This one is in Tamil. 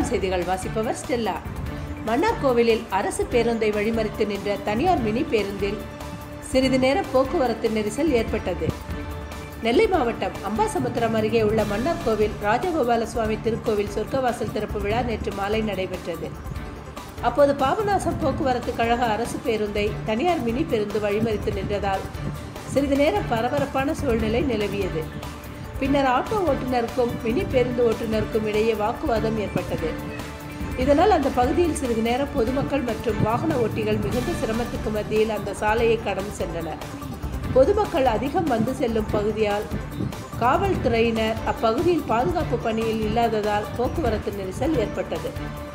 செய்திகள் வாசிப்பவர் ஸ்டெல்லா மன்னார் கோவிலில் அரசு பேருந்தை வழிமறித்து நின்ற தனியார் மினி பேருந்தில் சிறிது நேரம் போக்குவரத்து நெரிசல் ஏற்பட்டது நெல்லை மாவட்டம் அம்பாசமுத்திரம் அருகே உள்ள மன்னார் கோவில் ராஜகோபால சுவாமி திருக்கோவில் சொர்க்கவாசல் திறப்பு விழா நேற்று மாலை நடைபெற்றது அப்போது பாபநாசம் போக்குவரத்து கழக அரசு பேருந்தை தனியார் மினி பேருந்து வழிமறித்து நின்றதால் சிறிது நேரம் பரபரப்பான சூழ்நிலை நிலவியது பின்னர் ஆட்டோ ஓட்டுநருக்கும் மினி பேருந்து ஓட்டுநருக்கும் இடையே வாக்குவாதம் ஏற்பட்டது இதனால் அந்த பகுதியில் சிறிது நேரம் பொதுமக்கள் மற்றும் வாகன ஓட்டிகள் மிகுந்த சிரமத்துக்கு மத்தியில் அந்த சாலையை கடந்து சென்றனர் பொதுமக்கள் அதிகம் வந்து செல்லும் பகுதியால் காவல்துறையினர் அப்பகுதியில் பாதுகாப்பு பணியில் இல்லாததால் போக்குவரத்து நெரிசல் ஏற்பட்டது